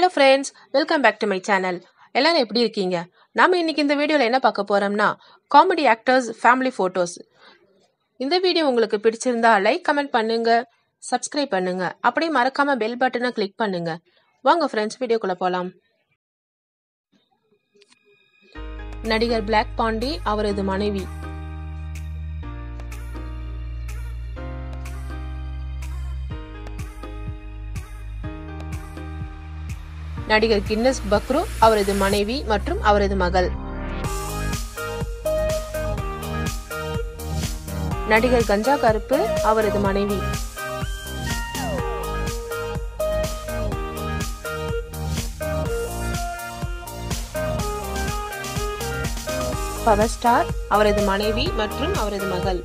hello friends welcome back to my channel எல்லாரும் எப்படி இருக்கீங்க நாம இன்னைக்கு இந்த வீடியோவில் என்ன பார்க்க போறோம்னா காமெடி ஆக்டர்ஸ் ஃபேமிலி ஃபோட்டோஸ் இந்த வீடியோ உங்களுக்கு பிடிச்சிருந்தா லைக் கமெண்ட் பண்ணுங்க சப்ஸ்கிரைப் பண்ணுங்க அப்படியே மறக்காம பெல் பட்டனை கிளிக் பண்ணுங்க வாங்க ஃப்ரெண்ட்ஸ் வீடியோக்குள்ள போலாம் நடிகர் பிளாக் பாண்டி அவரது மனைவி நடிகர் கின்னஸ் பக்ரு அவரது மனைவி மற்றும் அவரது மகள் நடிகர் கஞ்சா கருப்பு அவரது மனைவி பவர் ஸ்டார் அவரது மனைவி மற்றும் அவரது மகள்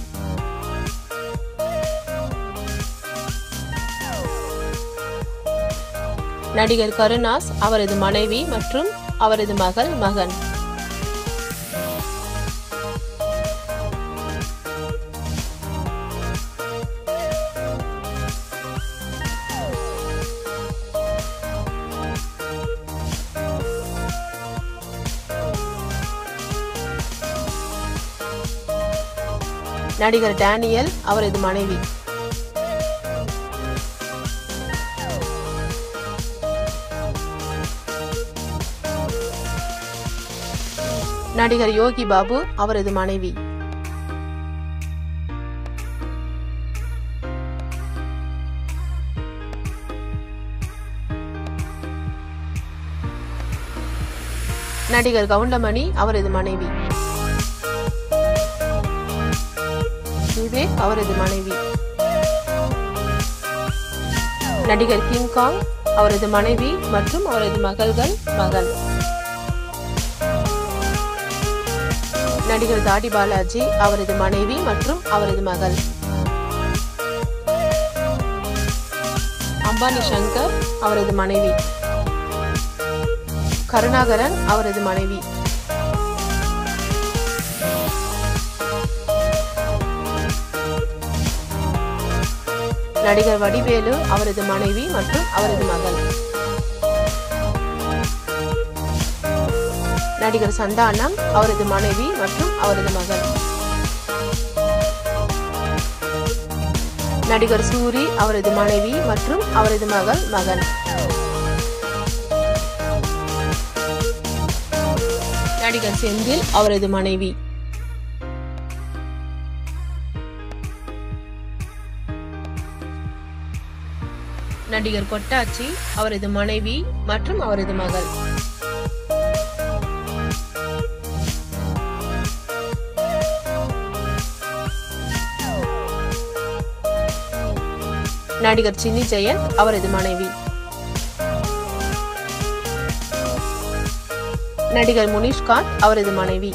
நடிகர் கருணாஸ் அவரது மனைவி மற்றும் அவரது மகள் மகன் நடிகர் டேனியல் அவரது மனைவி நடிகர் யோகி பாபு அவரது மனைவி நடிகர் கவுண்டமணி அவரது மனைவி விவேக் அவரது மனைவி நடிகர் கிங்காங் அவரது மனைவி மற்றும் அவரது மகள்கள் மகன் நடிகர் தாடி பாலாஜி அவரது மனைவி மற்றும் அவரது மகள் அம்பானி சங்கர் அவரது மனைவி கருணாகரன் அவரது மனைவி நடிகர் வடிவேலு அவரது மனைவி மற்றும் அவரது மகள் நடிகர் சந்தானம் அவரது மனைவி மற்றும் அவரது மகள் நடிகர் சூரி அவரது மனைவி மற்றும் அவரது மகள் மகன் நடிகர் செந்தில் அவரது மனைவி நடிகர் கொட்டாச்சி அவரது மனைவி மற்றும் அவரது மகள் நடிகர் சின்னி ஜெயந்த் அவரது மனைவி நடிகர் முனிஷ்காந்த் அவரது மனைவி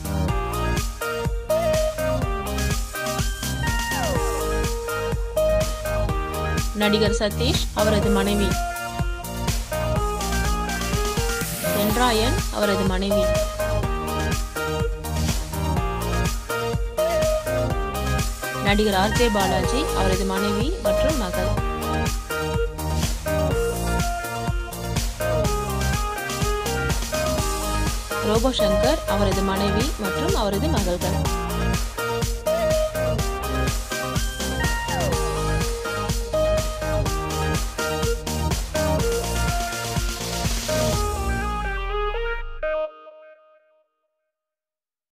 நடிகர் சதீஷ் அவரது மனைவி சென்ராயன் அவரது மனைவி நடிகர் ஆர் ஜே பாலாஜி அவரது மனைவி மற்றும் மகள் ரோபோ சங்கர் அவரது மனைவி மற்றும் அவரது மகள்கள்